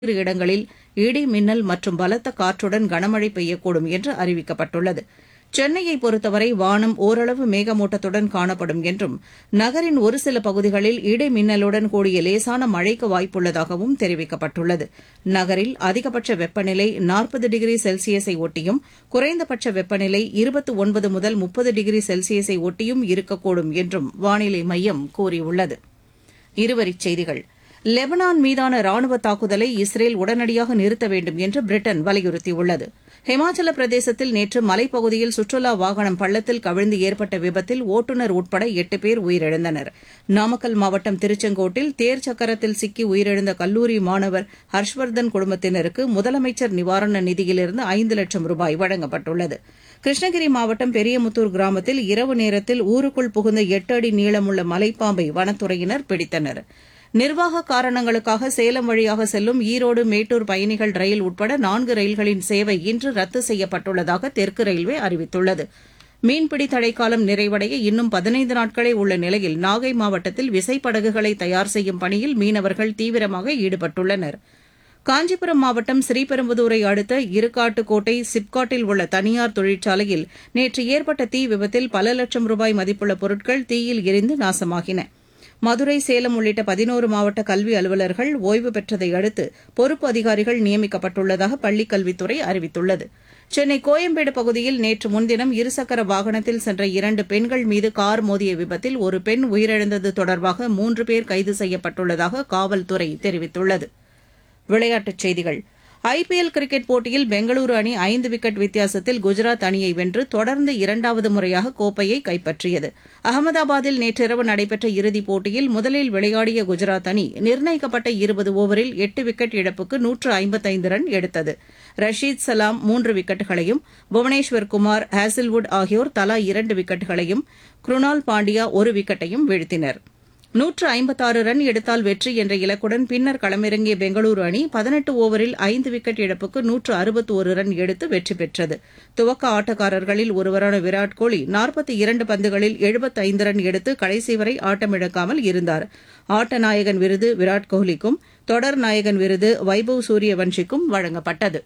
ஓரிரு இடங்களில் இடி மின்னல் மற்றும் பலத்த காற்றுடன் கனமழை பெய்யக்கூடும் என்று அறிவிக்கப்பட்டுள்ளது சென்னையை பொறுத்தவரை வானம் ஓரளவு மேகமூட்டத்துடன் காணப்படும் என்றும் நகரின் ஒரு சில பகுதிகளில் இடி மின்னலுடன் கூடிய லேசான மழைக்கு வாய்ப்புள்ளதாகவும் தெரிவிக்கப்பட்டுள்ளது நகரில் அதிகபட்ச வெப்பநிலை நாற்பது டிகிரி செல்சியஸை ஒட்டியும் குறைந்தபட்ச வெப்பநிலை இருபத்து ஒன்பது முதல் முப்பது டிகிரி செல்சியஸை ஒட்டியும் இருக்கக்கூடும் என்றும் வானிலை மையம் கூறியுள்ளது இருவரிச் செய்திகள் லெபனான் மீதான ராணுவ தாக்குதலை இஸ்ரேல் உடனடியாக நிறுத்த வேண்டும் என்று பிரிட்டன் வலியுறுத்தியுள்ளது ஹிமாச்சல பிரதேசத்தில் நேற்று மலைப்பகுதியில் சுற்றுலா வாகனம் பள்ளத்தில் கவிழ்ந்து ஏற்பட்ட விபத்தில் ஓட்டுநர் உட்பட எட்டு பேர் உயிரிழந்தனர் நாமக்கல் மாவட்டம் திருச்செங்கோட்டில் தேர் சக்கரத்தில் சிக்கி உயிரிழந்த கல்லூரி மாணவர் ஹர்ஷ்வர்தன் குடும்பத்தினருக்கு முதலமைச்சர் நிவாரண நிதியிலிருந்து ஐந்து லட்சம் ரூபாய் வழங்கப்பட்டுள்ளது கிருஷ்ணகிரி மாவட்டம் பெரியமுத்தூர் கிராமத்தில் இரவு நேரத்தில் ஊருக்குள் புகுந்த எட்டு அடி நீளமுள்ள மலைப்பாம்பை வனத்துறையினர் பிடித்தனர் நிர்வாக காரணங்களுக்காக சேலம் வழியாக செல்லும் ஈரோடு மேட்டூர் பயணிகள் ரயில் உட்பட நான்கு ரயில்களின் சேவை இன்று ரத்து செய்யப்பட்டுள்ளதாக தெற்கு ரயில்வே அறிவித்துள்ளது மீன்பிடி தடைக்காலம் நிறைவடைய இன்னும் பதினைந்து நாட்களே உள்ள நிலையில் நாகை மாவட்டத்தில் விசைப்படகுகளை தயார் செய்யும் பணியில் மீனவர்கள் தீவிரமாக ஈடுபட்டுள்ளனர் காஞ்சிபுரம் மாவட்டம் ஸ்ரீபெரும்புதூரை அடுத்த இருக்காட்டுக்கோட்டை சிப்காட்டில் உள்ள தனியார் தொழிற்சாலையில் நேற்று ஏற்பட்ட தீ விபத்தில் பல லட்சம் ரூபாய் மதிப்புள்ள பொருட்கள் தீயில் எரிந்து நாசமாகின மதுரை சேலம் உள்ளிட்ட பதினோரு மாவட்ட கல்வி அலுவலர்கள் ஓய்வு பெற்றதை அடுத்து பொறுப்பு அதிகாரிகள் நியமிக்கப்பட்டுள்ளதாக பள்ளிக் கல்வித்துறை அறிவித்துள்ளது சென்னை கோயம்பேடு பகுதியில் நேற்று முன்தினம் இருசக்கர வாகனத்தில் சென்ற இரண்டு பெண்கள் மீது கார் மோதிய விபத்தில் ஒரு பெண் உயிரிழந்தது தொடர்பாக மூன்று பேர் கைது செய்யப்பட்டுள்ளதாக காவல்துறை தெரிவித்துள்ளது விளையாட்டுச் செய்திகள் ஐபிஎல் கிரிக்கெட் போட்டியில் பெங்களூரு அணி ஐந்து விக்கெட் வித்தியாசத்தில் குஜராத் அணியை வென்று தொடர்ந்து இரண்டாவது முறையாக கோப்பையை கைப்பற்றியது அகமதாபாத்தில் நேற்றிரவு நடைபெற்ற இறுதிப் போட்டியில் முதலில் விளையாடிய குஜராத் அணி நிர்ணயிக்கப்பட்ட இருபது ஓவரில் எட்டு விக்கெட் இழப்புக்கு நூற்று ஐம்பத்தைந்து ரன் எடுத்தது ரஷீத் சலாம் மூன்று விக்கெட்டுகளையும் புவனேஸ்வர் குமார் ஹேசில்வுட் ஆகியோர் தலா இரண்டு விக்கெட்டுகளையும் குருணால் பாண்டியா ஒரு விக்கெட்டையும் வீழ்த்தினர் நூற்று ஐம்பத்தாறு ரன் எடுத்தால் வெற்றி என்ற இலக்குடன் பின்னர் களமிறங்கிய பெங்களூரு அணி பதினெட்டு ஓவரில் ஐந்து விக்கெட் இழப்புக்கு நூற்று அறுபத்து ஒரு ரன் எடுத்து வெற்றி பெற்றது துவக்க ஆட்டக்காரர்களில் ஒருவரான விராட் கோலி நாற்பத்தி இரண்டு பந்துகளில் எழுபத்தைந்து ரன் எடுத்து கடைசி வரை ஆட்டமிழக்காமல் இருந்தார் ஆட்ட நாயகன் விருது விராட் கோஹ்லிக்கும் தொடர் நாயகன் விருது வைபவ் சூரியவன்ஷிக்கும் வழங்கப்பட்டது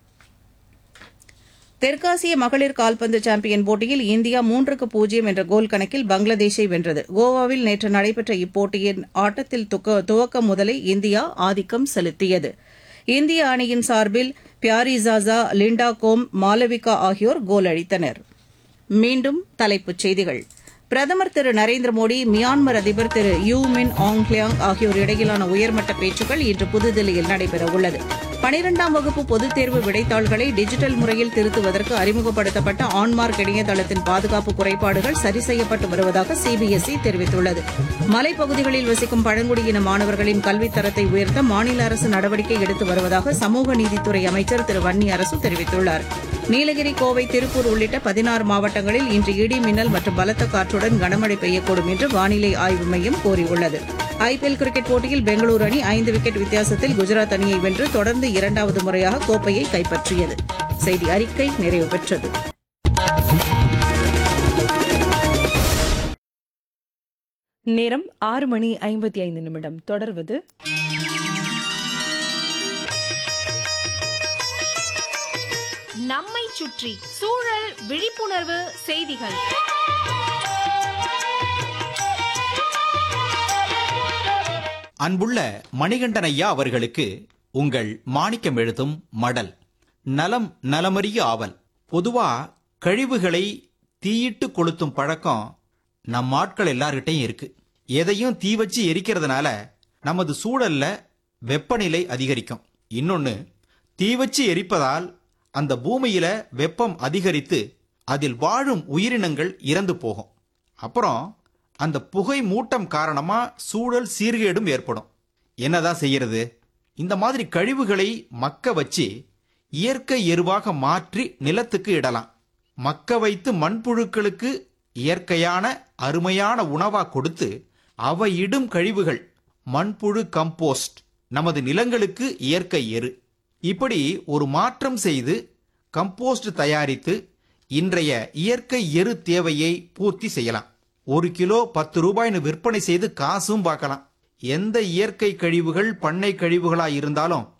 தெற்காசிய மகளிர் கால்பந்து சாம்பியன் போட்டியில் இந்தியா மூன்றுக்கு பூஜ்ஜியம் என்ற கோல் கணக்கில் பங்களாதேஷை வென்றது கோவாவில் நேற்று நடைபெற்ற இப்போட்டியின் ஆட்டத்தில் துவக்கம் முதலே இந்தியா ஆதிக்கம் செலுத்தியது இந்திய அணியின் சார்பில் பியாரிசாசா லிண்டா கோம் மாலவிகா ஆகியோர் கோல் அடித்தனர் மீண்டும் தலைப்புச் செய்திகள் பிரதமர் திரு நரேந்திர மோடி மியான்மர் அதிபர் திரு யூ மின் ஆங் ஹியாங் ஆகியோர் இடையிலான உயர்மட்ட பேச்சுக்கள் இன்று புதுதில்லியில் நடைபெறவுள்ளது பனிரெண்டாம் வகுப்பு பொதுத் தேர்வு விடைத்தாள்களை டிஜிட்டல் முறையில் திருத்துவதற்கு அறிமுகப்படுத்தப்பட்ட ஆன்மார்க் இணையதளத்தின் பாதுகாப்பு குறைபாடுகள் சரி செய்யப்பட்டு வருவதாக சிபிஎஸ்இ தெரிவித்துள்ளது மலைப்பகுதிகளில் வசிக்கும் பழங்குடியின மாணவர்களின் கல்வித் தரத்தை உயர்த்த மாநில அரசு நடவடிக்கை எடுத்து வருவதாக சமூக நீதித்துறை அமைச்சர் திரு வன்னி அரசு தெரிவித்துள்ளார் நீலகிரி கோவை திருப்பூர் உள்ளிட்ட பதினாறு மாவட்டங்களில் இன்று இடி மின்னல் மற்றும் பலத்த காற்றுடன் கனமழை பெய்யக்கூடும் என்று வானிலை ஆய்வு மையம் கூறியுள்ளது ஐபிஎல் கிரிக்கெட் போட்டியில் பெங்களூரு அணி ஐந்து விக்கெட் வித்தியாசத்தில் குஜராத் அணியை வென்று தொடர்ந்து இரண்டாவது முறையாக கோப்பையை கைப்பற்றியது செய்தி அறிக்கை நிறைவு பெற்றது நேரம் ஆறு மணி ஐம்பத்தி ஐந்து நிமிடம் தொடர்வது நம்மை சுற்றி சூழல் விழிப்புணர்வு செய்திகள் அன்புள்ள மணிகண்டன் ஐயா அவர்களுக்கு உங்கள் மாணிக்கம் எழுதும் மடல் நலம் நலமறிய ஆவல் பொதுவா கழிவுகளை தீயிட்டு கொளுத்தும் பழக்கம் நம் ஆட்கள் எல்லார்கிட்டையும் இருக்கு எதையும் தீ வச்சு எரிக்கிறதுனால நமது சூழல்ல வெப்பநிலை அதிகரிக்கும் இன்னொன்னு தீ வச்சு எரிப்பதால் அந்த பூமியில வெப்பம் அதிகரித்து அதில் வாழும் உயிரினங்கள் இறந்து போகும் அப்புறம் அந்த புகை மூட்டம் காரணமா சூழல் சீர்கேடும் ஏற்படும் என்னதான் செய்யறது இந்த மாதிரி கழிவுகளை மக்க வச்சு இயற்கை எருவாக மாற்றி நிலத்துக்கு இடலாம் மக்க வைத்து மண்புழுக்களுக்கு இயற்கையான அருமையான உணவா கொடுத்து அவை இடும் கழிவுகள் மண்புழு கம்போஸ்ட் நமது நிலங்களுக்கு இயற்கை எரு இப்படி ஒரு மாற்றம் செய்து கம்போஸ்ட் தயாரித்து இன்றைய இயற்கை எரு தேவையை பூர்த்தி செய்யலாம் ஒரு கிலோ பத்து ரூபாய்னு விற்பனை செய்து காசும் பார்க்கலாம் எந்த இயற்கை கழிவுகள் பண்ணை கழிவுகளா இருந்தாலும்